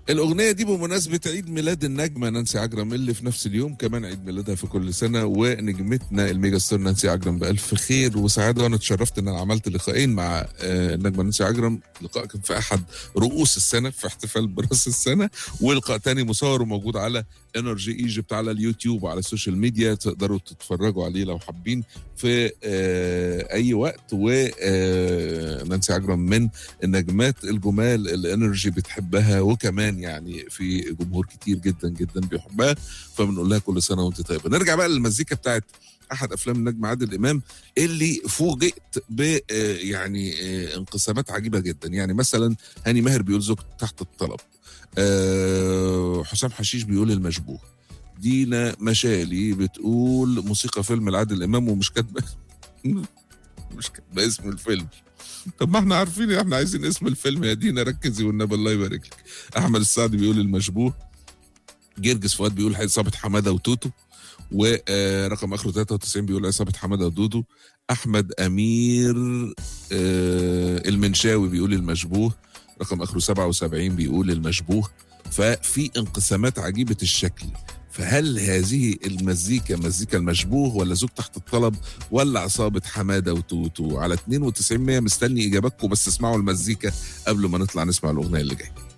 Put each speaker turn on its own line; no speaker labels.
الأغنية دي بمناسبة عيد ميلاد النجمة نانسي عجرم اللي في نفس اليوم كمان عيد ميلادها في كل سنة ونجمتنا الميجا ستار نانسي عجرم بألف خير وسعادة وأنا اتشرفت إن أنا عملت لقاءين مع آه، النجمة نانسي عجرم لقاء كان في أحد رؤوس السنة في احتفال براس السنة ولقاء تاني مصور وموجود على انرجي ايجيبت على اليوتيوب وعلى السوشيال ميديا تقدروا تتفرجوا عليه لو حابين في آه، أي وقت ونانسي عجرم من النجمات الجمال اللي انرجي بتحبها وكمان يعني في جمهور كتير جدا جدا بيحبها فبنقول لها كل سنه وانت طيبه نرجع بقى للمزيكا بتاعت احد افلام النجم عادل امام اللي فوجئت ب آه، يعني آه، انقسامات عجيبه جدا يعني مثلا هاني ماهر بيقول زوج تحت الطلب آه، حسام حشيش بيقول المشبوه دينا مشالي بتقول موسيقى فيلم لعادل امام ومش كاتبه مش كاتبه اسم الفيلم طب ما احنا عارفين احنا عايزين اسم الفيلم يا دينا ركزي والنبي الله يبارك لك احمد السعد بيقول المشبوه جرجس فؤاد بيقول عصابه حماده وتوتو ورقم اخره 93 بيقول عصابه حماده ودودو احمد امير آه، المنشاوي بيقول المشبوه رقم اخره 77 بيقول المشبوه ففي انقسامات عجيبه الشكل فهل هذه المزيكا مزيكا المشبوه ولا زوج تحت الطلب ولا عصابة حمادة وتوتو على 92 100 مستني إجاباتكم بس اسمعوا المزيكا قبل ما نطلع نسمع الأغنية اللي جاية